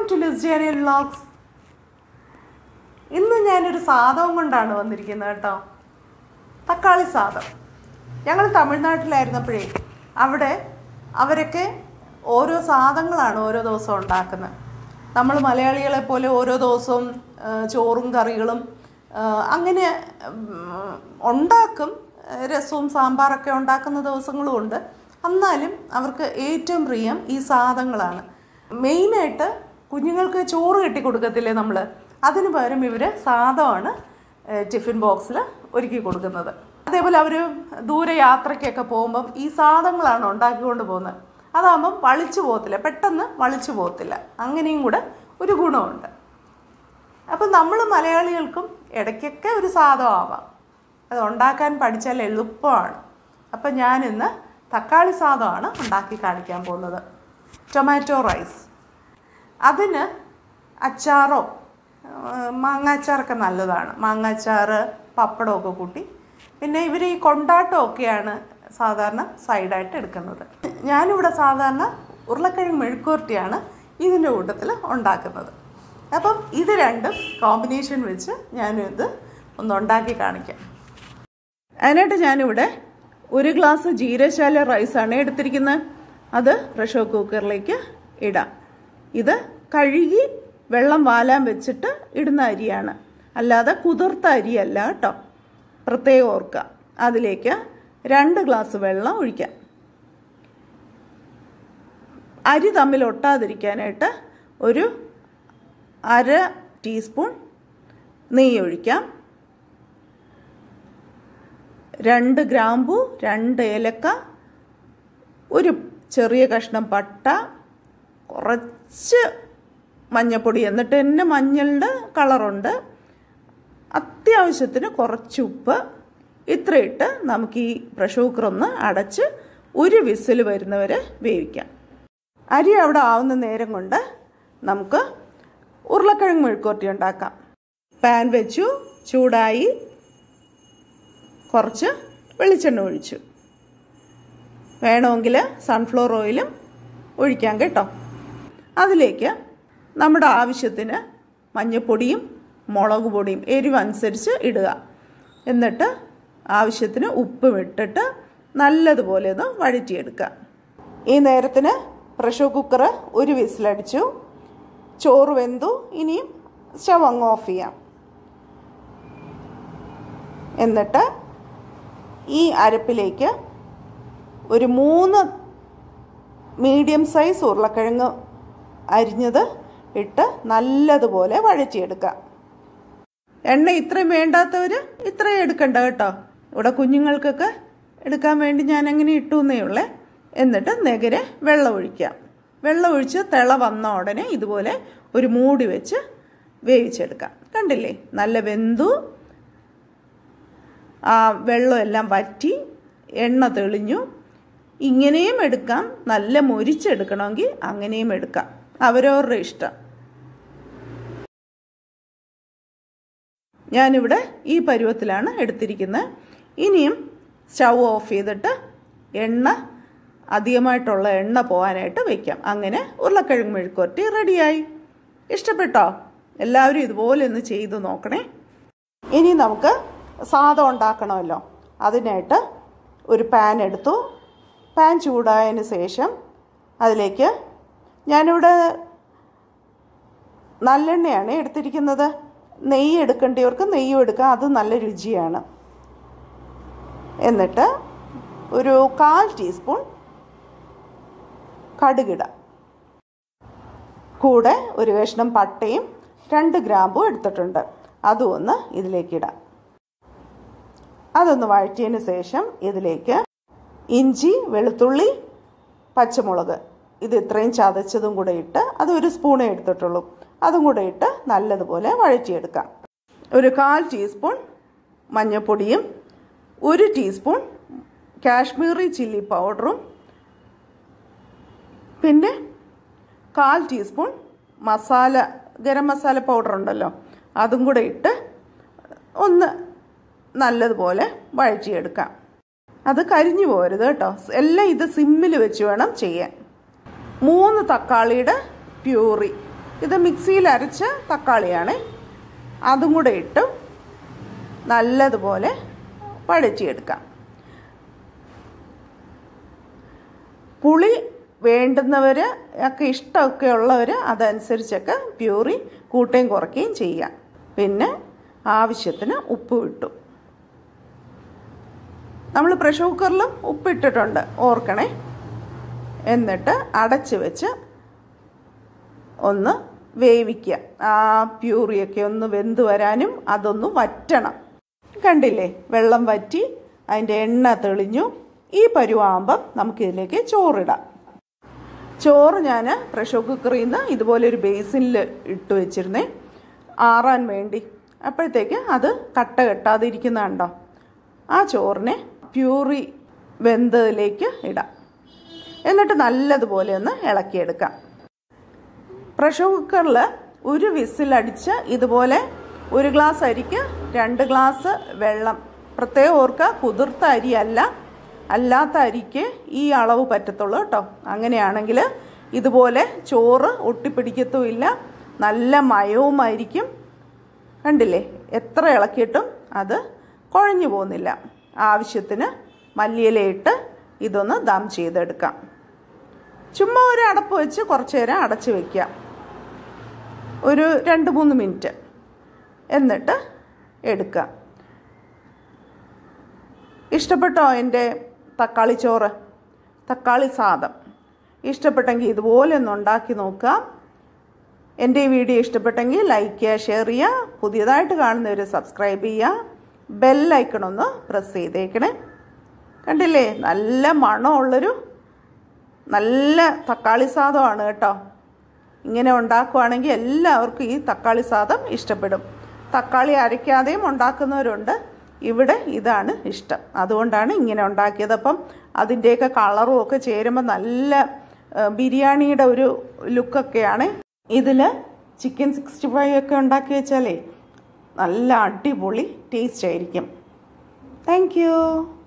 to ലിസ്ജേനിയൻ vlogs ഇന്ന് ഞാനൊരു സാധവും കൊണ്ടാണ് വന്നിരിക്കുന്നത് കേട്ടോ തക്കാളി സാദം ഞങ്ങൾ തമിഴ്നാട്ടിലായിരുന്നപ്പോഴേ അവിടെ അവരൊക്കെ ഓരോ സാധങ്ങളാണ് ഓരോ ദിവസവും ഉണ്ടാക്കുന്നത് നമ്മൾ മലയാളികളെ പോലെ ഓരോ ദിവസവും ആ, ചോറും കറികളും ആ, അങ്ങനെ ഉം, ഉണ്ടാക്കും രസവും സാമ്പാറൊക്കെ ഉണ്ടാക്കുന്ന ദിവസങ്ങളും ഉണ്ട് എന്നാലും അവർക്ക് ഏറ്റവും പ്രിയം ഈ സാധങ്ങളാണ് മെയിനായിട്ട് കുഞ്ഞുങ്ങൾക്ക് ചോറ് കെട്ടി കൊടുക്കത്തില്ലേ നമ്മൾ അതിന് പകരം ഇവർ സാധമാണ് ഏഹ് ടിഫിൻ ബോക്സിൽ ഒരുക്കി കൊടുക്കുന്നത് അതേപോലെ അവർ ദൂരെ യാത്രയ്ക്കൊക്കെ പോകുമ്പം ഈ സാധനങ്ങളാണ് ഉണ്ടാക്കിക്കൊണ്ട് പോകുന്നത് അതാകുമ്പം വളിച്ചു പോകത്തില്ല പെട്ടെന്ന് വളിച്ചു പോകത്തില്ല അങ്ങനെയും കൂടെ ഒരു ഗുണമുണ്ട് അപ്പം നമ്മൾ മലയാളികൾക്കും ഇടയ്ക്കൊക്കെ ഒരു സാധനമാവാം അത് ഉണ്ടാക്കാൻ പഠിച്ചാൽ എളുപ്പമാണ് അപ്പം ഞാനിന്ന് തക്കാളി സാധമാണ് ഉണ്ടാക്കി കാണിക്കാൻ പോകുന്നത് ടൊമാറ്റോ റൈസ് അതിന് അച്ചാറോ ആ, മാങ്ങാച്ചാറൊക്കെ നല്ലതാണ് മാങ്ങാച്ചാറ് പപ്പടമൊക്കെ കൂട്ടി പിന്നെ ഇവർ ഈ കൊണ്ടാട്ടമൊക്കെയാണ് സാധാരണ സൈഡായിട്ട് എടുക്കുന്നത് ഞാനിവിടെ സാധാരണ ഉരുളക്കിഴങ്ങ് മെഴുക്കുവരട്ടിയാണ് ഇതിൻ്റെ കൂട്ടത്തിൽ ഉണ്ടാക്കുന്നത് അപ്പം ഇത് രണ്ടും കോമ്പിനേഷൻ വെച്ച് ഞാനിത് ഒന്ന് ഉണ്ടാക്കി കാണിക്കാം അതിനായിട്ട് ഞാനിവിടെ ഒരു ഗ്ലാസ് ജീരശാല റൈസാണ് എടുത്തിരിക്കുന്നത് അത് പ്രഷർ കുക്കറിലേക്ക് ഇടാം ഇത് കഴുകി വെള്ളം വാലാൻ വെച്ചിട്ട് ഇടുന്ന അരിയാണ് അല്ലാതെ കുതിർത്ത അരിയല്ല കേട്ടോ പ്രത്യേകം ഓർക്കുക അതിലേക്ക് രണ്ട് ഗ്ലാസ് വെള്ളം ഒഴിക്കാം അരി തമ്മിൽ ഒട്ടാതിരിക്കാനായിട്ട് ഒരു അര ടീസ്പൂൺ നെയ്യ് ഒഴിക്കാം രണ്ട് ഗ്രാമ്പു രണ്ട് ഏലക്ക ഒരു ചെറിയ കഷ്ണം പട്ട കുറച്ച് മഞ്ഞപ്പൊടി എന്നിട്ട് തന്നെ മഞ്ഞളുടെ കളറുണ്ട് അത്യാവശ്യത്തിന് കുറച്ച് ഉപ്പ് ഇത്രയിട്ട് നമുക്ക് ഈ പ്രഷർ കുക്കർ ഒന്ന് അടച്ച് ഒരു വിസിൽ വരുന്നവരെ വേവിക്കാം അരി അവിടെ ആവുന്ന നേരം കൊണ്ട് നമുക്ക് ഉരുളക്കിഴങ്ങ് മെഴുക്കുവരട്ടി ഉണ്ടാക്കാം പാൻ വെച്ചു ചൂടായി കുറച്ച് വെളിച്ചെണ്ണ ഒഴിച്ചു വേണമെങ്കിൽ സൺഫ്ലവർ ഓയിലും ഒഴിക്കാം കേട്ടോ അതിലേക്ക് നമ്മുടെ ആവശ്യത്തിന് മഞ്ഞൾപ്പൊടിയും മുളക് പൊടിയും എരിവ് അനുസരിച്ച് ഇടുക എന്നിട്ട് ആവശ്യത്തിന് ഉപ്പും ഇട്ടിട്ട് നല്ലതുപോലെ ഒന്ന് വഴറ്റിയെടുക്കുക ഈ നേരത്തിന് പ്രഷർ കുക്കർ ഒരു വിസിലടിച്ചു ചോറ് വെന്തു ഇനിയും സ്റ്റവ് അങ്ങ് ഓഫ് ചെയ്യാം എന്നിട്ട് ഈ അരപ്പിലേക്ക് ഒരു മൂന്ന് മീഡിയം സൈസ് ഉരുളക്കിഴങ്ങ് അരിഞ്ഞത് ഇട്ട് നല്ലതുപോലെ വഴറ്റിയെടുക്കാം എണ്ണ ഇത്രയും വേണ്ടാത്തവർ ഇത്രയും എടുക്കണ്ട കേട്ടോ ഇവിടെ കുഞ്ഞുങ്ങൾക്കൊക്കെ എടുക്കാൻ വേണ്ടി ഞാൻ അങ്ങനെ ഇട്ടു എന്നേ ഉള്ളേ എന്നിട്ട് നെഗരെ വെള്ളം ഒഴിക്കാം വെള്ളം ഒഴിച്ച് തിള വന്ന ഉടനെ ഇതുപോലെ ഒരു മൂടി വെച്ച് വേവിച്ചെടുക്കാം കണ്ടില്ലേ നല്ല വെന്തു ആ വെള്ളമെല്ലാം വറ്റി എണ്ണ തെളിഞ്ഞു ഇങ്ങനെയും എടുക്കാം നല്ല മൊരിച്ചെടുക്കണമെങ്കിൽ അങ്ങനെയും എടുക്കാം അവരവരുടെ ഇഷ്ടം ഞാനിവിടെ ഈ പരുവത്തിലാണ് എടുത്തിരിക്കുന്നത് ഇനിയും സ്റ്റൗ ഓഫ് ചെയ്തിട്ട് എണ്ണ അധികമായിട്ടുള്ള എണ്ണ പോകാനായിട്ട് വയ്ക്കാം അങ്ങനെ ഉരുളക്കിഴങ്ങ് മെഴുക്കുവരട്ടി റെഡിയായി ഇഷ്ടപ്പെട്ടോ എല്ലാവരും ഇതുപോലെ ഒന്ന് ചെയ്തു നോക്കണേ ഇനി നമുക്ക് സാദം ഉണ്ടാക്കണമല്ലോ അതിനായിട്ട് ഒരു പാൻ എടുത്തു പാൻ ചൂടായതിന് ശേഷം അതിലേക്ക് ഞാനിവിടെ നല്ലെണ്ണയാണ് എടുത്തിരിക്കുന്നത് നെയ്യ് എടുക്കേണ്ടവർക്ക് നെയ്യും എടുക്കാം അത് നല്ല രുചിയാണ് എന്നിട്ട് ഒരു കാൽ ടീസ്പൂൺ കടുകിടാം കൂടെ ഒരു കഷ്ണം പട്ടയും രണ്ട് ഗ്രാമ്പും എടുത്തിട്ടുണ്ട് അതും ഒന്ന് ഇതിലേക്കിടാം അതൊന്ന് വഴറ്റിയതിന് ശേഷം ഇതിലേക്ക് ഇഞ്ചി വെളുത്തുള്ളി പച്ചമുളക് ഇത് ഇത്രയും ചതച്ചതും കൂടെ ഇട്ട് അത് ഒരു സ്പൂണേ എടുത്തിട്ടുള്ളൂ അതും കൂടെ ഇട്ട് നല്ലതുപോലെ വഴറ്റിയെടുക്കാം ഒരു കാൽ ടീസ്പൂൺ മഞ്ഞൾപ്പൊടിയും ഒരു ടീസ്പൂൺ കാശ്മീറി ചില്ലി പൗഡറും പിന്നെ കാൽ ടീസ്പൂൺ മസാല ഗരം മസാല പൗഡർ ഉണ്ടല്ലോ അതും കൂടെ ഇട്ട് ഒന്ന് നല്ലതുപോലെ വഴറ്റിയെടുക്കാം അത് കരിഞ്ഞു പോരുത് കേട്ടോ എല്ലാം ഇത് സിമ്മിൽ വെച്ച് വേണം ചെയ്യാൻ മൂന്ന് തക്കാളിയുടെ പ്യൂറി ഇത് മിക്സിയിൽ അരച്ച തക്കാളിയാണ് അതും കൂടെ ഇട്ട് നല്ലതുപോലെ വഴറ്റിയെടുക്കാം പുളി വേണ്ടുന്നവർ ഒക്കെ ഇഷ്ടമൊക്കെ ഉള്ളവർ അതനുസരിച്ചൊക്കെ പ്യൂറി കൂട്ടുകയും കുറയ്ക്കുകയും ചെയ്യാം പിന്നെ ആവശ്യത്തിന് ഉപ്പ് ഇട്ടു നമ്മൾ പ്രഷർ കുക്കറിലും ഉപ്പിട്ടിട്ടുണ്ട് ഓർക്കണേ എന്നിട്ട് അടച്ച് വെച്ച് ഒന്ന് വേവിക്കുക ആ പ്യൂറിയൊക്കെ ഒന്ന് വെന്ത് വരാനും അതൊന്ന് വറ്റണം കണ്ടില്ലേ വെള്ളം വറ്റി അതിൻ്റെ എണ്ണ തെളിഞ്ഞു ഈ പരുവാകുമ്പം നമുക്കിതിലേക്ക് ചോറിടാം ചോറ് ഞാൻ പ്രഷർ കുക്കറിൽ നിന്ന് ഇതുപോലെ ഒരു ബേസിനിൽ ഇട്ട് വെച്ചിരുന്നേ ആറാൻ വേണ്ടി അപ്പോഴത്തേക്ക് അത് കട്ട കെട്ടാതെ ഇരിക്കുന്നതുണ്ടോ ആ ചോറിനെ പ്യൂറി വെന്തതിലേക്ക് ഇടാം എന്നിട്ട് നല്ലതുപോലെ ഒന്ന് ഇളക്കിയെടുക്കാം പ്രഷർ കുക്കറിൽ ഒരു വിസിലടിച്ച് ഇതുപോലെ ഒരു ഗ്ലാസ് അരിക്ക് രണ്ട് ഗ്ലാസ് വെള്ളം പ്രത്യേകം ഓർക്കുക കുതിർത്ത അരിയല്ല അല്ലാത്ത അരിക്ക് ഈ അളവ് പറ്റത്തുള്ളൂ കേട്ടോ അങ്ങനെയാണെങ്കിൽ ഇതുപോലെ ചോറ് ഒട്ടിപ്പിടിക്കത്തുമില്ല നല്ല മയവുമായിരിക്കും കണ്ടില്ലേ എത്ര ഇളക്കിയിട്ടും അത് കുഴഞ്ഞു പോകുന്നില്ല ആവശ്യത്തിന് മല്ലിയിലയിട്ട് ഇതൊന്ന് ദം ചെയ്തെടുക്കാം ചുമ്മാ ഒരു അടപ്പ് വെച്ച് കുറച്ച് നേരം അടച്ച് വയ്ക്കാം ഒരു രണ്ട് മൂന്ന് മിനിറ്റ് എന്നിട്ട് എടുക്കാം ഇഷ്ടപ്പെട്ടോ എൻ്റെ തക്കാളി ചോറ് തക്കാളി സാദം ഇഷ്ടപ്പെട്ടെങ്കിൽ ഇതുപോലെ ഒന്ന് ഉണ്ടാക്കി നോക്കാം എൻ്റെ ഈ വീഡിയോ ഇഷ്ടപ്പെട്ടെങ്കിൽ ലൈക്ക് ചെയ്യുക ഷെയർ ചെയ്യുക പുതിയതായിട്ട് കാണുന്നവർ സബ്സ്ക്രൈബ് ചെയ്യുക ബെല്ലൈക്കണൊന്ന് പ്രസ് ചെയ്തേക്കണേ കണ്ടില്ലേ നല്ല മണമുള്ളൊരു നല്ല തക്കാളി സാദമാണ് കേട്ടോ ഇങ്ങനെ ഉണ്ടാക്കുവാണെങ്കിൽ എല്ലാവർക്കും ഈ തക്കാളി സാദം ഇഷ്ടപ്പെടും തക്കാളി അരയ്ക്കാതെയും ഉണ്ടാക്കുന്നവരുണ്ട് ഇവിടെ ഇതാണ് ഇഷ്ടം അതുകൊണ്ടാണ് ഇങ്ങനെ ഉണ്ടാക്കിയത് അപ്പം അതിൻ്റെയൊക്കെ കളറും ഒക്കെ ചേരുമ്പോൾ നല്ല ബിരിയാണിയുടെ ഒരു ലുക്കൊക്കെയാണ് ഇതിൽ ചിക്കൻ സിക്സ്റ്റി ഫൈവ് ഒക്കെ ഉണ്ടാക്കി വെച്ചാലേ നല്ല അടിപൊളി ടേസ്റ്റ് ആയിരിക്കും താങ്ക്